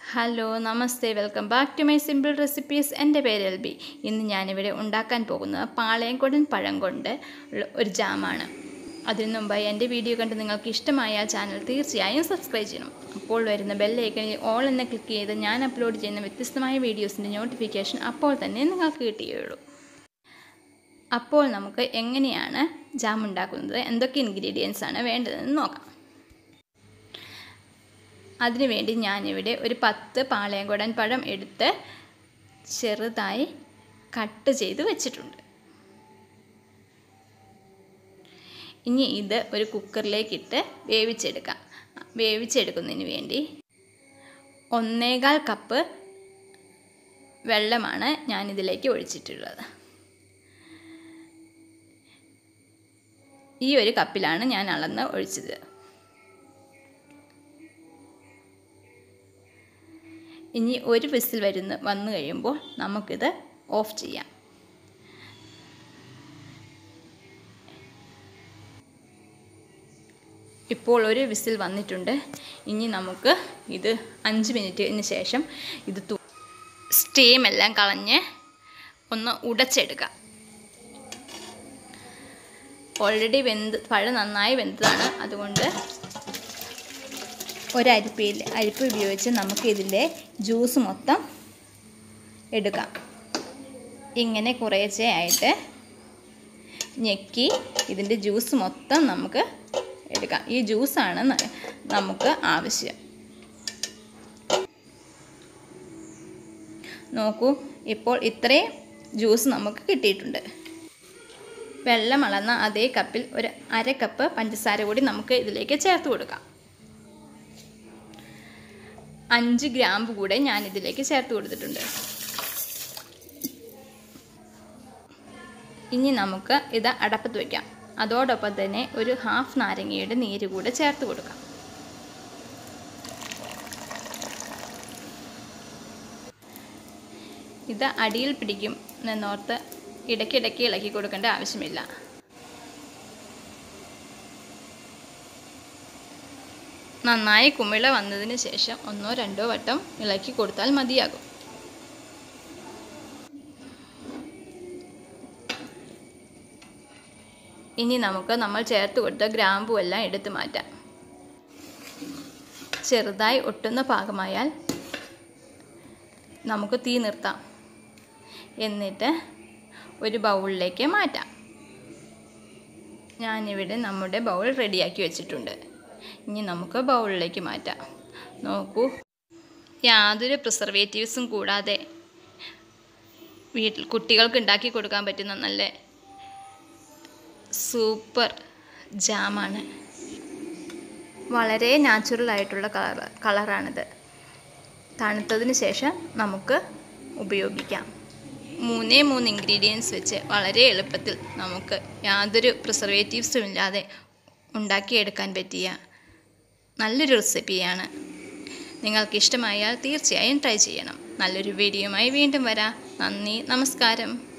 hello നമസ്തേ welcome back to my simple recipes എൻ്റെ പേര് എൽ ബി ഇന്ന് ഞാനിവിടെ ഉണ്ടാക്കാൻ പോകുന്നത് പാളയംകൊടൻ പഴം കൊണ്ട് ഉള്ള ഒരു ജാമാണ് അതിനു മുമ്പായി എൻ്റെ വീഡിയോ കണ്ട് നിങ്ങൾക്ക് ഇഷ്ടമായ ആ ചാനൽ തീർച്ചയായും സബ്സ്ക്രൈബ് ചെയ്യണം അപ്പോൾ വരുന്ന ബെല്ലൈക്കണിൽ ഓൾ എന്ന് ക്ലിക്ക് ചെയ്ത് ഞാൻ അപ്ലോഡ് ചെയ്യുന്ന വ്യത്യസ്തമായ വീഡിയോസിൻ്റെ നോട്ടിഫിക്കേഷൻ അപ്പോൾ തന്നെ നിങ്ങൾക്ക് കിട്ടുകയുള്ളൂ അപ്പോൾ നമുക്ക് എങ്ങനെയാണ് ജാം ഉണ്ടാക്കുന്നത് എന്തൊക്കെ ഇൻഗ്രീഡിയൻസ് ആണ് വേണ്ടതെന്ന് നോക്കാം അതിനുവേണ്ടി ഞാനിവിടെ ഒരു പത്ത് പാളയംകുടൻ പഴം എടുത്ത് ചെറുതായി കട്ട് ചെയ്ത് വെച്ചിട്ടുണ്ട് ഇനി ഇത് ഒരു കുക്കറിലേക്കിട്ട് വേവിച്ചെടുക്കാം വേവിച്ചെടുക്കുന്നതിന് വേണ്ടി ഒന്നേകാൽ കപ്പ് വെള്ളമാണ് ഞാനിതിലേക്ക് ഒഴിച്ചിട്ടുള്ളത് ഈ ഒരു കപ്പിലാണ് ഞാൻ അളന്ന് ഒഴിച്ചത് ഇനി ഒരു വിസിൽ വരുന്ന വന്നു കഴിയുമ്പോൾ നമുക്കിത് ഓഫ് ചെയ്യാം ഇപ്പോൾ ഒരു വിസിൽ വന്നിട്ടുണ്ട് ഇനി നമുക്ക് ഇത് അഞ്ച് മിനിറ്റിന് ശേഷം ഇത് തു സ്റ്റീം എല്ലാം കളഞ്ഞ് ഒന്ന് ഉടച്ചെടുക്കാം ഓൾറെഡി വെന്ത് പഴം നന്നായി വെന്തതാണ് അതുകൊണ്ട് ഒരരിപ്പയിൽ അരിപ്പ് ഉപയോഗിച്ച് നമുക്ക് ഇതിൻ്റെ ജ്യൂസ് മൊത്തം എടുക്കാം ഇങ്ങനെ കുറേശ്ശെ ആയിട്ട് ഞെക്കി ഇതിൻ്റെ ജ്യൂസ് മൊത്തം നമുക്ക് എടുക്കാം ഈ ജ്യൂസാണ് നമുക്ക് ആവശ്യം നോക്കൂ ഇപ്പോൾ ഇത്രയും ജ്യൂസ് നമുക്ക് കിട്ടിയിട്ടുണ്ട് വെള്ളം അളന്ന അതേ കപ്പിൽ ഒരു അര കപ്പ് പഞ്ചസാര കൂടി നമുക്ക് ഇതിലേക്ക് ചേർത്ത് കൊടുക്കാം അഞ്ച് ഗ്രാമ്പ് കൂടെ ഞാൻ ഇതിലേക്ക് ചേർത്ത് കൊടുത്തിട്ടുണ്ട് ഇനി നമുക്ക് ഇത് അടപ്പത്ത് വയ്ക്കാം അതോടൊപ്പം തന്നെ ഒരു ഹാഫ് നാരങ്ങയുടെ നീര് കൂടെ ചേർത്ത് കൊടുക്കാം ഇത് അടിയിൽ പിടിക്കും എന്നോർത്ത് ഇടയ്ക്കിടയ്ക്ക് ഇളക്കി കൊടുക്കേണ്ട ആവശ്യമില്ല നന്നായി കുമിള വന്നതിന് ശേഷം ഒന്നോ രണ്ടോ വട്ടം ഇളക്കി കൊടുത്താൽ മതിയാകും ഇനി നമുക്ക് നമ്മൾ ചേർത്ത് കൊടുത്ത ഗ്രാമ്പു എല്ലാം എടുത്തു മാറ്റാം ചെറുതായി ഒട്ടുന്ന പാകമായാൽ നമുക്ക് തീ നിർത്താം എന്നിട്ട് ഒരു ബൗളിലേക്ക് മാറ്റാം ഞാനിവിടെ നമ്മുടെ ബൗൾ റെഡിയാക്കി വെച്ചിട്ടുണ്ട് ഇനി നമുക്ക് ബൗളിലേക്ക് മാറ്റാം നോക്കൂ യാതൊരു പ്രിസർവേറ്റീവ്സും കൂടാതെ വീട്ടിൽ കുട്ടികൾക്ക് ഉണ്ടാക്കി കൊടുക്കാൻ പറ്റുന്ന നല്ല സൂപ്പർ ജാമാണ് വളരെ നാച്ചുറൽ ആയിട്ടുള്ള കളർ കളറാണിത് തണുത്തതിന് ശേഷം നമുക്ക് ഉപയോഗിക്കാം മൂന്നേ മൂന്ന് ഇൻഗ്രീഡിയൻസ് വെച്ച് വളരെ എളുപ്പത്തിൽ നമുക്ക് യാതൊരു പ്രിസർവേറ്റീവ്സും ഇല്ലാതെ ഉണ്ടാക്കിയെടുക്കാൻ പറ്റിയ നല്ലൊരു റെസിപ്പിയാണ് നിങ്ങൾക്ക് ഇഷ്ടമായാൽ തീർച്ചയായും ട്രൈ ചെയ്യണം നല്ലൊരു വീഡിയോയുമായി വീണ്ടും വരാം നന്ദി നമസ്കാരം